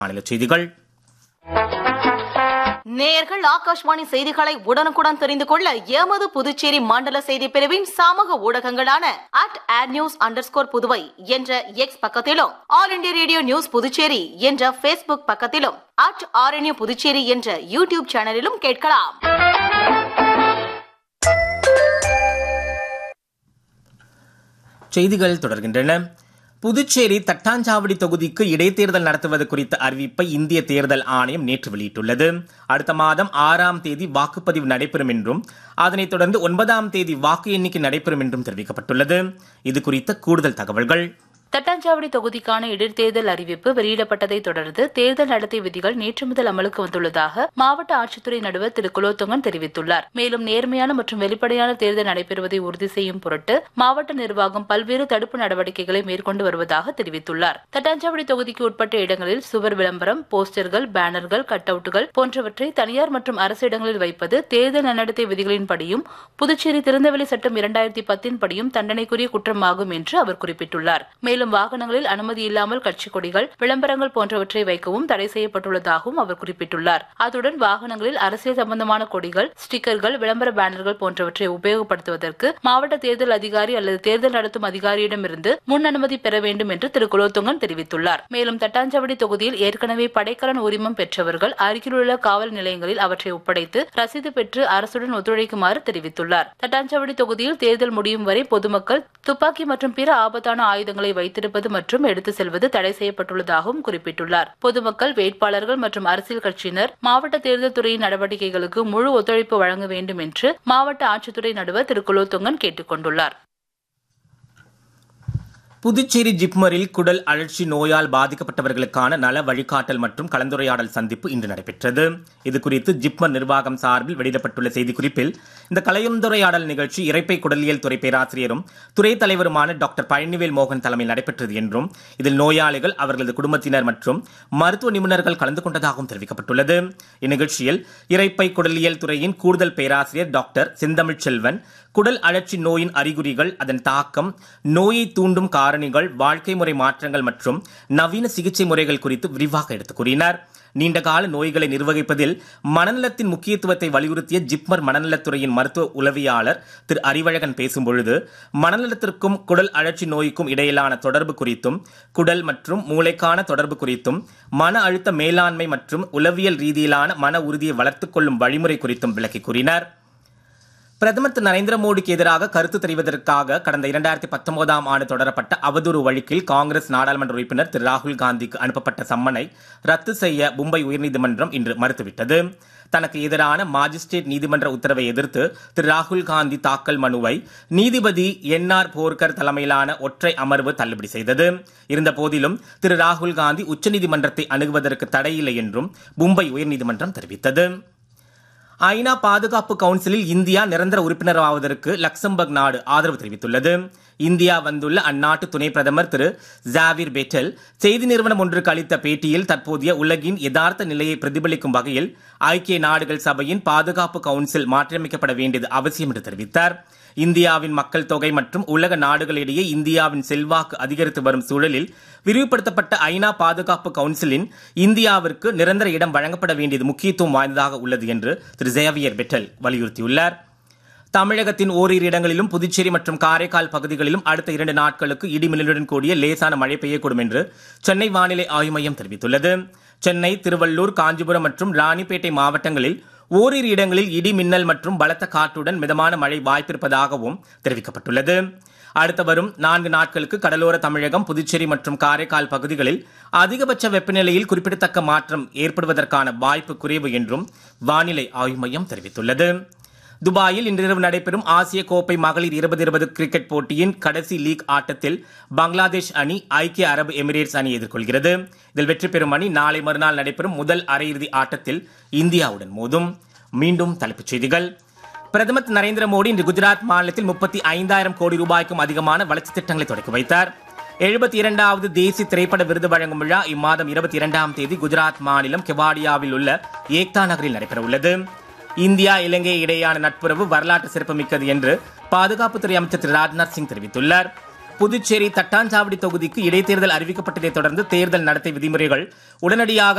மாநில செய்திகள் நேயர்கள் ஆகாஷ்வாணி செய்திகளை உடனுக்குடன் தெரிந்து கொள்ள எமது புதுச்சேரி மண்டல செய்தி பிரிவின் சமூக ஊடகங்களான அட் ஆட் நியூஸ் அண்டர் புதுவை என்ற எக்ஸ் பக்கத்திலும் All India Radio News Puducherry என்ற பேஸ்புக் பக்கத்திலும் அட் ஆர்என்யூ புதுச்சேரி என்ற யூடியூப் சேனலிலும் கேட்கலாம் செய்திகள் தொடர்கின்றன புதுச்சேரி தட்டாஞ்சாவடி தொகுதிக்கு இடைத்தேர்தல் நடத்துவது குறித்த அறிவிப்பை இந்திய தேர்தல் ஆணையம் நேற்று வெளியிட்டுள்ளது அடுத்த மாதம் ஆறாம் தேதி வாக்குப்பதிவு நடைபெறும் என்றும் அதனைத் தொடர்ந்து ஒன்பதாம் தேதி வாக்கு எண்ணிக்கை நடைபெறும் என்றும் தெரிவிக்கப்பட்டுள்ளது இது குறித்த கூடுதல் தகவல்கள் தட்டாஞ்சாவடி தொகுதிக்கான இடைத்தேர்தல் அறிவிப்பு வெளியிடப்பட்டதை தொடர்ந்து தேர்தல் நடத்தை விதிகள் நேற்று முதல் அமலுக்கு வந்துள்ளதாக மாவட்ட ஆட்சித்துறை நடுவர் திரு குலோத்துங்கன் தெரிவித்துள்ளார் மேலும் நேர்மையான மற்றும் வெளிப்படையான தேர்தல் நடைபெறுவதை உறுதி செய்யும் பொருட்டு மாவட்ட நிர்வாகம் பல்வேறு தடுப்பு நடவடிக்கைகளை மேற்கொண்டு வருவதாக தெரிவித்துள்ளார் தட்டாஞ்சாவடி தொகுதிக்கு உட்பட்ட இடங்களில் சுவர் விளம்பரம் போஸ்டர்கள் பேனர்கள் கட் அவுட்டுகள் போன்றவற்றை தனியார் மற்றும் அரசு இடங்களில் வைப்பது தேர்தல் நன்னடத்தை விதிகளின்படியும் புதுச்சேரி திறந்தவெளி சட்டம் இரண்டாயிரத்தி பத்தின் படியும் தண்டனைக்குரிய குற்றமாகும் என்று அவர் குறிப்பிட்டுள்ளார் மேலும் வாகனங்களில் அனுமதி இல்லாமல் கட்சிக் கொடிகள் விளம்பரங்கள் போன்றவற்றை வைக்கவும் தடை செய்யப்பட்டுள்ளதாகவும் அவர் குறிப்பிட்டுள்ளார் அத்துடன் வாகனங்களில் அரசியல் சம்பந்தமான கொடிகள் ஸ்டிக்கர்கள் விளம்பர பேனர்கள் போன்றவற்றை உபயோகப்படுத்துவதற்கு மாவட்ட தேர்தல் அதிகாரி அல்லது தேர்தல் நடத்தும் அதிகாரியிடமிருந்து முன் அனுமதி பெற வேண்டும் என்று திரு குலோத்துங்கன் தெரிவித்துள்ளார் மேலும் தட்டாஞ்சாவடி தொகுதியில் ஏற்கனவே படைக்கலன் உரிமம் பெற்றவர்கள் அருகிலுள்ள காவல் நிலையங்களில் அவற்றை ஒப்படைத்து ரசீது பெற்று அரசுடன் ஒத்துழைக்குமாறு தெரிவித்துள்ளார் தட்டாஞ்சாவடி தொகுதியில் தேர்தல் முடியும் வரை பொதுமக்கள் துப்பாக்கி மற்றும் பிற ஆபத்தான ஆயுதங்களை வைத்திருப்பது மற்றும் எடுத்து செல்வது தடை செய்யப்பட்டுள்ளதாகவும் குறிப்பிட்டுள்ளார் பொதுமக்கள் வேட்பாளர்கள் மற்றும் அரசியல் கட்சியினர் மாவட்ட தேர்தல் துறையின் நடவடிக்கைகளுக்கு முழு ஒத்துழைப்பு வழங்க வேண்டும் என்று மாவட்ட ஆட்சித்துறை நடுவர் திரு குலோத்துங்கன் கேட்டுக் கொண்டுள்ளார் புதுச்சேரி ஜிப்மரில் குடல் அழற்சி நோயால் பாதிக்கப்பட்டவர்களுக்கான நல வழிகாட்டல் மற்றும் கலந்துரையாடல் சந்திப்பு இன்று நடைபெற்றது இதுகுறித்து ஜிப்மர் நிர்வாகம் சார்பில் வெளியிடப்பட்டுள்ள செய்திக்குறிப்பில் இந்த கலந்துரையாடல் நிகழ்ச்சி இறைப்பை குடலியல் துறை பேராசிரியரும் துறை தலைவருமான டாக்டர் பழனிவேல் மோகன் தலைமையில் நடைபெற்றது என்றும் இதில் நோயாளிகள் அவர்களது குடும்பத்தினர் மற்றும் மருத்துவ நிபுணர்கள் கலந்து கொண்டதாகவும் தெரிவிக்கப்பட்டுள்ளது இந்நிகழ்ச்சியில் இறைப்பை குடலியல் துறையின் கூடுதல் பேராசிரியர் டாக்டர் செந்தமிழ் செல்வன் குடல் அழற்சி நோயின் அறிகுறிகள் அதன் தாக்கம் நோயை தூண்டும் காரணிகள் வாழ்க்கை முறை மாற்றங்கள் மற்றும் நவீன சிகிச்சை முறைகள் குறித்து விரிவாக எடுத்துக் கூறினார் நீண்டகால நோய்களை நிர்வகிப்பதில் மனநலத்தின் முக்கியத்துவத்தை வலியுறுத்திய ஜிப்மர் மனநலத்துறையின் மருத்துவ உளவியாளர் திரு அறிவழகன் பேசும்பொழுது மனநலத்திற்கும் குடல் அழற்சி நோய்க்கும் இடையிலான தொடர்பு குறித்தும் குடல் மற்றும் மூளைக்கான தொடர்பு குறித்தும் மன அழுத்த மேலாண்மை மற்றும் உளவியல் ரீதியிலான மன உறுதியை வளர்த்துக் கொள்ளும் வழிமுறை குறித்தும் விளக்கி கூறினார் பிரதமர் திரு நரேந்திர மோடிக்கு எதிராக கருத்து தெரிவதற்காக கடந்த இரண்டாயிரத்தி பத்தொன்பதாம் ஆண்டு தொடரப்பட்ட அவதூறு வழக்கில் காங்கிரஸ் நாடாளுமன்ற உறுப்பினர் திரு ராகுல் காந்திக்கு அனுப்பப்பட்ட சம்மனை ரத்து செய்ய மும்பை உயர்நீதிமன்றம் இன்று மறுத்துவிட்டது தனக்கு எதிரான மாஜிஸ்ட்ரேட் நீதிமன்ற உத்தரவை எதிர்த்து திரு ராகுல் காந்தி தாக்கல் மனுவை நீதிபதி என் ஆர் போர்கர் தலைமையிலான ஒற்றை அமர்வு தள்ளுபடி செய்தது இருந்தபோதிலும் திரு ராகுல் காந்தி உச்சநீதிமன்றத்தை அணுகுவதற்கு தடையில்லை என்றும் மும்பை உயர்நீதிமன்றம் தெரிவித்தது ஐநா பாதுகாப்பு கவுன்சிலில் இந்தியா நிரந்தர உறுப்பினராவதற்கு லக்சம்பர்க் நாடு ஆதரவு தெரிவித்துள்ளது இந்தியா வந்துள்ள அந்நாட்டு துணை பிரதமர் திரு ஜாவிர் பெட்டல் செய்தி நிறுவனம் ஒன்றுக்கு அளித்த பேட்டியில் தற்போதைய உலகின் யதார்த்த நிலையை பிரதிபலிக்கும் வகையில் ஐக்கிய நாடுகள் சபையின் பாதுகாப்பு கவுன்சில் மாற்றியமைக்கப்பட வேண்டியது அவசியம் என்று தெரிவித்தார் இந்தியாவின் மக்கள் தொகை மற்றும் உலக நாடுகளிடையே இந்தியாவின் செல்வாக்கு அதிகரித்து வரும் சூழலில் விரிவுபடுத்தப்பட்ட ஐநா பாதுகாப்பு கவுன்சிலின் இந்தியாவிற்கு நிரந்தர இடம் வழங்கப்பட வேண்டியது முக்கியத்துவம் வாய்ந்ததாக உள்ளது என்று திரு ஜேவியர் பெட்டல் வலியுறுத்தியுள்ளார் தமிழகத்தின் ஓரிரு இடங்களிலும் புதுச்சேரி மற்றும் காரைக்கால் பகுதிகளிலும் அடுத்த இரண்டு நாட்களுக்கு இடிமின்னலுடன் கூடிய லேசான மழை பெய்யக்கூடும் என்று சென்னை வானிலை ஆய்வு மையம் தெரிவித்துள்ளது சென்னை திருவள்ளூர் காஞ்சிபுரம் மற்றும் ராணிப்பேட்டை மாவட்டங்களில் ஓரிரு இடங்களில் இடி மின்னல் மற்றும் பலத்த காற்றுடன் மிதமான மழை வாய்ப்பிருப்பதாகவும் தெரிவிக்கப்பட்டுள்ளது அடுத்த வரும் நான்கு நாட்களுக்கு கடலோர தமிழகம் புதுச்சேரி மற்றும் காரைக்கால் பகுதிகளில் அதிகபட்ச வெப்பநிலையில் குறிப்பிடத்தக்க மாற்றம் ஏற்படுவதற்கான வாய்ப்பு குறைவு என்றும் வானிலை ஆய்வு மையம் தெரிவித்துள்ளது துபாயில் இன்றிரவு நடைபெறும் ஆசிய கோப்பை மகளிர் இருபது இருபது கிரிக்கெட் போட்டியின் கடைசி லீக் ஆட்டத்தில் பங்களாதேஷ் அணி ஐக்கிய அரபு எமிரேட்ஸ் அணி எதிர்கொள்கிறது இதில் வெற்றி பெறும் அணி நாளை மறுநாள் நடைபெறும் முதல் அரையிறுதி ஆட்டத்தில் இந்தியாவுடன் மோதும் மீண்டும் தலைப்புச் செய்திகள் பிரதமர் திரு நரேந்திர மோடி இன்று குஜராத் மாநிலத்தில் முப்பத்தி ஐந்தாயிரம் கோடி ரூபாய்க்கும் அதிகமான வளர்ச்சித் திட்டங்களை தொடங்கி வைத்தார் எழுபத்தி இரண்டாவது தேசிய திரைப்பட விருது வழங்கும் விழா இம்மாதம் இருபத்தி இரண்டாம் தேதி குஜராத் மாநிலம் கெவாடியாவில் உள்ள ஏக்தா நகரில் நடைபெறவுள்ளது இந்தியா இலங்கை இடையேயான நட்புறவு வரலாற்று சிறப்புமிக்கது என்று பாதுகாப்புத்துறை அமைச்சர் திரு ராஜ்நாத் சிங் தெரிவித்துள்ளார் புதுச்சேரி தட்டாஞ்சாவடி தொகுதிக்கு இடைத்தேர்தல் அறிவிக்கப்பட்டதைத் தொடர்ந்து தேர்தல் நடத்தை விதிமுறைகள் உடனடியாக